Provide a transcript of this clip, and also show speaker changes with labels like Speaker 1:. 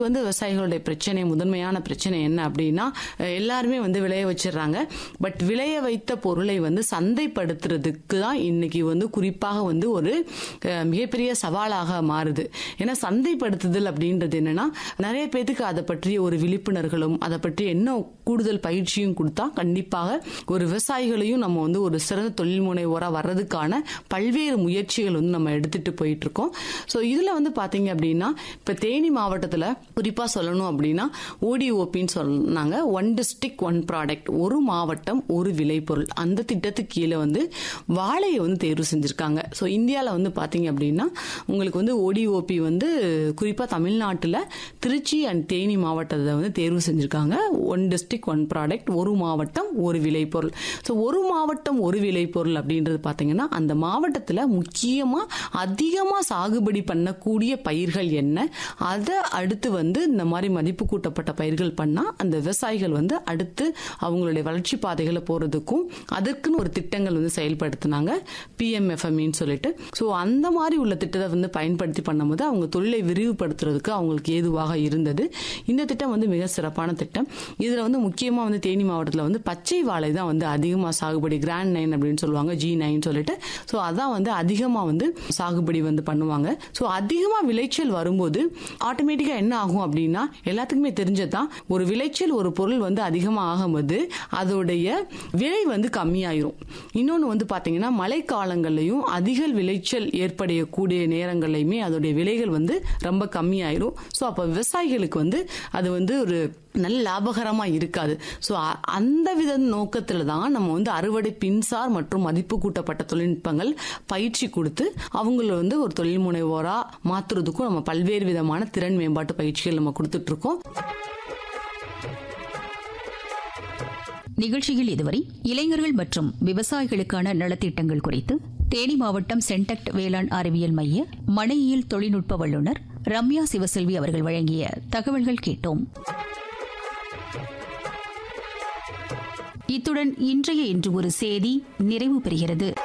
Speaker 1: வந்து விவசாயிகளுடைய பிரச்சனை முதன்மையான பிரச்சனை என்ன அப்படின்னா அஹ், எல்லாருமே வந்து விளைய வச்சிடுறாங்க பட் விளைய வைத்த பொருளை வந்து சந்தைப்படுத்துறதுக்கு தான் இன்னைக்கு வந்து குறிப்பாக வந்து ஒரு அஹ், மிகப்பெரிய சவாலாக மாறுது ஏன்னா சந்தைப்படுத்துதல் அப்படின்றது என்னன்னா நிறைய பேத்துக்கு அதை பற்றிய ஒரு விழிப்புணர்களும் அதை பற்றி என்ன கூடுதல் பயிற்சியும் கொடுத்தா கண்டிப்பாக ஒரு விவசாயிகளையும் நம்ம வந்து ஒரு சிறந்த தொழில் முனைவோராக வர்றதுக்கான பல்வேறு முயற்சிகள் வந்து நம்ம எடுத்துட்டு போயிட்டு இருக்கோம் ஸோ இதில் வந்து பார்த்தீங்க அப்படின்னா இப்போ தேனி மாவட்டத்தில் குறிப்பாக சொல்லணும் அப்படின்னா ஓடிஓபின்னு சொன்னாங்க ஒன் டிஸ்ட்ரிக்ட் ஒன் ப்ராடக்ட் ஒரு மாவட்டம் ஒரு விளைபொருள் அந்த திட்டத்துக்கு கீழே வந்து வாழையை வந்து தேர்வு செஞ்சுருக்காங்க ஸோ இந்தியாவில் வந்து பார்த்தீங்க அப்படின்னா உங்களுக்கு வந்து ஓடிஓபி வந்து குறிப்பாக தமிழ்நாட்டில் திருச்சி அண்ட் தேனி மாவட்டத்தை வந்து தேர்வு செஞ்சுருக்காங்க ஒன் டிஸ்ட்ரிக்ட் ஒன் ப்ராடக்ட் ஒரு மாவட்டம் ஒரு விளைபொருள் ஸோ ஒரு மாவட்டம் ஒரு விளைபொருள் அப்படின்றது பார்த்தீங்கன்னா அந்த மாவட்டத்தில் முக்கியமாக அதிகமாக சாகுபடி பண்ணக்கூடிய பயிர்கள் என்ன அதை அடுத்து வந்து இந்த மாதிரி மதிப்பு கூட்டப்பட்ட பயிர்கள் பண்ணால் அந்த விவசாயிகள் வந்து அடுத்து அவங்களுடைய வளர்ச்சி பாதைகளை போகிறதுக்கும் அதற்குன்னு ஒரு திட்டங்கள் வந்து செயல்படுத்தினாங்க பிஎம்எஃப்எம்இன்னு சொல்லிட்டு ஸோ அந்த மாதிரி உள்ள திட்டத்தை வந்து பயன்படுத்தி பண்ணும்போது அவங்க தொழிலை விரிவுபடுத்துறதுக்கு அவங்களுக்கு ஏதுவாக இருந்தது இந்த திட்டம் வந்து மிக சிறப்பான திட்டம் இதில் வந்து முக்கியமாக வந்து தேனி மாவட்டத்தில் வந்து பச்சை வாழை தான் வந்து அதிகமாக சாகுபடி கிராண்ட் நைன் அப்படின்னு சொல்லுவாங்க ஜி நைன் சொல்லிட்டு ஸோ அதான் வந்து அதிகமாக வந்து சாகுபடி வந்து பண்ணுவாங்க ஸோ அதிகமாக விளைச்சல் வரும்போது ஆட்டோமேட்டிக்காக என்ன ஆகும் அப்படின்னா எல்லாத்துக்குமே தெரிஞ்சது தான் ஒரு விளைச்சல் ஒரு பொருள் வந்து அதிகமாக ஆகும்போது அதோடைய விலை வந்து கம்மியாயிரும் இன்னொன்று வந்து பார்த்தீங்கன்னா மழைக்காலங்கள்லையும் அதிக விளைச்சல் ஏற்படக்கூடிய நேரங்கள்லையுமே அதோடைய விலைகள் வந்து ரொம்ப கம்மியாயிரும் ஸோ அப்போ விவசாயிகளுக்கு வந்து அது வந்து ஒரு நல்ல லாபகரமா இருக்காது ஸோ அந்த வித நோக்கத்தில் தான் நம்ம வந்து அறுவடை பின்சார் மற்றும் மதிப்பு கூட்டப்பட்ட தொழில்நுட்பங்கள் பயிற்சி கொடுத்து அவங்கள வந்து ஒரு தொழில் முனைவோரா மாத்துறதுக்கும் நம்ம பல்வேறு விதமான திறன் மேம்பாட்டு பயிற்சிகள் நம்ம கொடுத்துட்டு இருக்கோம்
Speaker 2: நிகழ்ச்சியில் இதுவரை இளைஞர்கள் மற்றும் விவசாயிகளுக்கான நலத்திட்டங்கள் குறித்து தேனி மாவட்டம் சென்டக்ட் வேளாண் அறிவியல் மைய மனையியல் தொழில்நுட்ப வல்லுநர் ரம்யா சிவசெல்வி அவர்கள் வழங்கிய தகவல்கள் கேட்டோம் இத்துடன் இன்றைய இன்று ஒரு செய்தி நிறைவு பெறுகிறது